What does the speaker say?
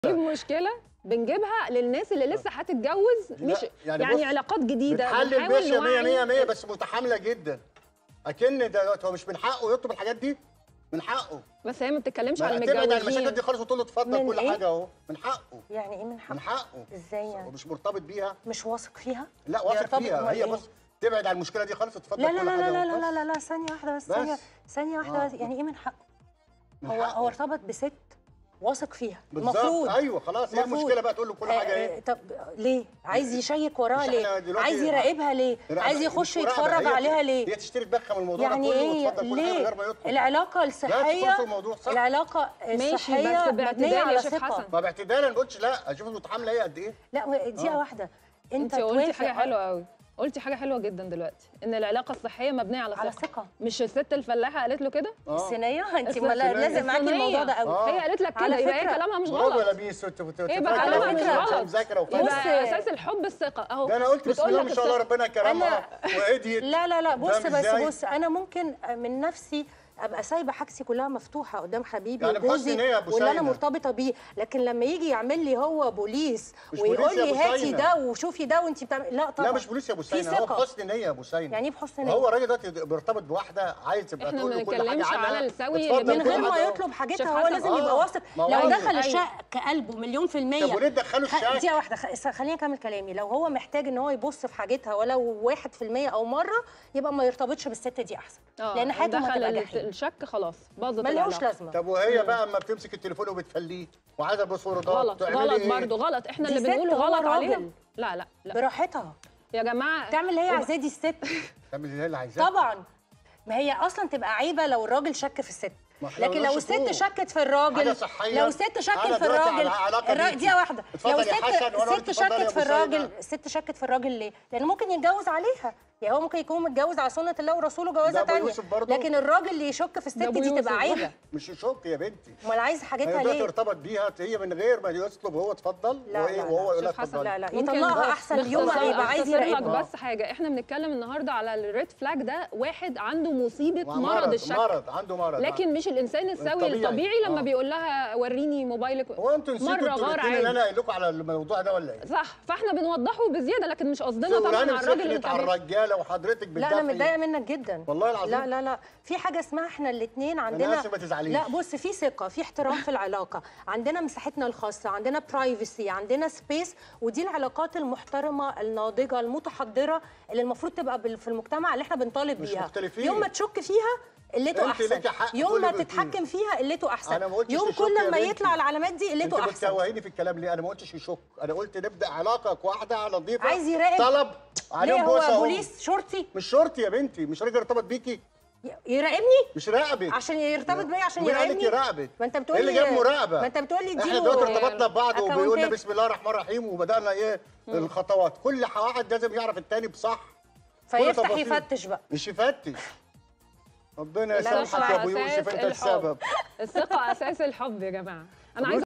مشكله بنجيبها للناس اللي لسه هتتجوز لا، مش يعني يعني, بص، علاقات جديده بتحلل بنحاول ماشيه 100 نوعي 100 100 بس متحامله جدا اكن ده هو مش من حقه يطلب الحاجات دي من حقه بس هي ما بتتكلمش ما على تبعد عن المشاكل المتجوزين دي خالص وتقول له اتفضل من كل إيه؟ حاجه اهو من حقه يعني ايه من حقه من حقه ازاي هو يعني مش مرتبط بيها مش واثق فيها لا واثق يرتبط فيها أمال هي إيه؟ بص تبعد عن المشكله دي خالص اتفضل لا كل لا لا حاجه لا أهو. لا لا بس. لا لا ثانية واحدة بس بس. ثانية ثانية واحدة آه. بس يعني ايه من حقه؟ من هو حقه. هو ارتبط بست واثق فيها بالظبط المفروض ايوه خلاص هي المفروض. المشكله بقى تقول له كل آه، حاجه آه، ايه طب ليه؟ عايز يشيك وراها مش ليه؟ إحنا دلوقتي- عايز يراقبها ليه؟ لا، عايز مش يخش مراقبة، يتفرج هي- عليها ليه؟ هي تشتري تبخم الموضوع يعني ده كله ايه وتفضل كل حاجه من ليه غير ما يطلب العلاقه تدخل الصحيه في الموضوع، صح. العلاقه ماشي، الصحيه بس مبنيه باعتدال يا على شيخ ثقه حسن. ما باعتدال ما قلتش لا اشوف متحامله ايه قد ايه لا و- دقيقه آه. واحده انت انت قلتي توافق حاجه حلوه قوي قلتي حاجه حلوه جدا دلوقتي ان العلاقه الصحيه مبنيه على ثقه على ثقه مش الست الفلاحه قالت له كده اه الصينيه انت الصينية. ما لا- لازم معاكي الصينية. الموضوع ده قوي آه. هي قالت لك على كده يبقى هي فكرة- كلامها مش برافو يا غلط لبيس انت كنت يبقى فاكرة كلامها إن مش أنت غلط. مذاكره بص- وفاهمة. يبقى اساس الحب الثقه اهو ده انا قلت بسم بتقول الله لك ما شاء الله الثقة. ربنا كرمها وهديت لا لا لا بص فاهم بس إزاي؟ بص انا ممكن من نفسي ابقى سايبه حاجتي كلها مفتوحه قدام حبيبي يعني بحسن وجوزي نية يا أبو واللي انا سينا. مرتبطه بيه لكن لما يجي يعمل لي هو بوليس مش ويقول بوليس يا لي أبو هاتي سينا. ده وشوفي ده وانت بتعمل لا طبعا لا مش بوليس يا ابو في سينا هو ثقة. بحسن نيه يا ابو سينا يعني ايه بحسن نيه هو الراجل دلوقتي مرتبط بواحده عايز تبقى إحنا تقول ما له كل حاجه بنتكلمش عنها على السوي اتفضل اللي من كل غير ما حاجة أهو. يطلب شيخ حاجتها هو حسن. لازم يبقى آه. واثق ما هو لو أيوه. دخل الشقه كقلبه مليون في المية طب وليه تدخله خ- الشقة؟ دقيقة واحدة خ- خليني أكمل كلامي لو هو محتاج إن هو يبص في حاجتها ولو واحد في المية أو مرة يبقى ما يرتبطش بالست دي أحسن آه، لأن حياته ما دخل هتبقى ال- جحيم الشك خلاص باظت ملوش العلاقة. لازمة طب وهي بقى اما بتمسك التليفون وبتفليه وعايزه باسوردات غلط تعملي غلط إيه؟ برضه غلط احنا دي اللي ست بنقوله هو غلط عليها راجل. لا لا لا براحتها يا جماعه تعمل اللي هي وب- عايزاه دي الست تعمل اللي هي اللي عايزاه طبعا ما هي اصلا تبقى عيبه لو الراجل شك في الست ما إحنا لكن ما لو نقدرش الست نقول. شكت في حاجة الراجل صحية. لو الست شكت أنا في دلوقتي الراجل على علاقة الراجل بيكي. دي واحده اتفضل لو يا الست حسن وأنا قلت الست اتفضل يا شكت في أبو الراجل سيدة. الست شكت في الراجل ليه؟ لان ممكن يتجوز عليها يعني هو ممكن يكون متجوز على سنه الله ورسوله ده جوازه أبو تانية يوسف برضه. لكن الراجل اللي يشك في الست ده أبو دي تبقى يوسف. عيبه مش يشك يا بنتي امال عايز هي حاجتها دلوقتي ليه؟ ارتبط بيها هي من غير ما يطلب هو اتفضل لا، وإيه لا، لا. وهو يقول لها شيخ حسن، اتفضل لا لا ممكن يطلقها بس احسن يوم ما باختصار- يبقى عايز أختصر لك يراقبها بس حاجه احنا بنتكلم النهارده على الريد فلاج ده واحد عنده مصيبه مرض مرض الشك مرض عنده مرض لكن مش الانسان السوي الطبيعي. الطبيعي لما آه. بيقول لها وريني موبايلك هو انتوا نسيتوا مره انتوا غار الاثنين اللي عادي انا قايل لكم على الموضوع ده ولا ايه؟ صح فاحنا بنوضحه بزياده لكن مش قصدنا طبعا سوراني على الراجل سخنت على الكبير الرجاله وحضرتك لا انا بتدافعي. متضايقه منك جدا والله العظيم. لا لا لا في حاجه اسمها احنا الاثنين عندنا آسف ما تزعليش. لا بص في ثقه في احترام في العلاقه عندنا مساحتنا الخاصه عندنا برايفسي عندنا سبيس ودي العلاقات المحترمه الناضجه المتحضره اللي المفروض تبقى بال- في المجتمع اللي احنا بنطالب مش بيها مختلفين. يوم ما تشك فيها قلته انت احسن ليكي حق يوم تقولي ما بتقولي. تتحكم فيها قلته احسن أنا ما قلتش يوم تشك كل يا ما بنتي. يطلع العلامات دي انت قلته احسن بتتوهيني في الكلام ليه؟ انا ما قلتش يشك، انا قلت نبدا علاقه واحده نظيفه عايز يراقب. طلب ليه عليهم هو بوسه أهو. بوليس شرطي مش شرطي يا بنتي، مش راجل ارتبط بيكي، ي- يراقبني مش راقبك عشان يرتبط بيا عشان مين قال لك يراقبني يراقبك؟ ما انت بتقول ايه اللي لي جاب مراقبه؟ ما انت بتقول لي احنا اديله دلوقتي ارتبطنا ببعض وبيقولنا أكاونتات. بسم الله الرحمن الرحيم وبدانا ايه الخطوات، كل واحد لازم يعرف التاني بصح كل فيفتح تفاصيل. يفتش بقى مش يفتش ربنا لا، يسامحك يا ابو أساس يوسف انت الحب. السبب الثقه اساس الحب يا جماعه انا عايزه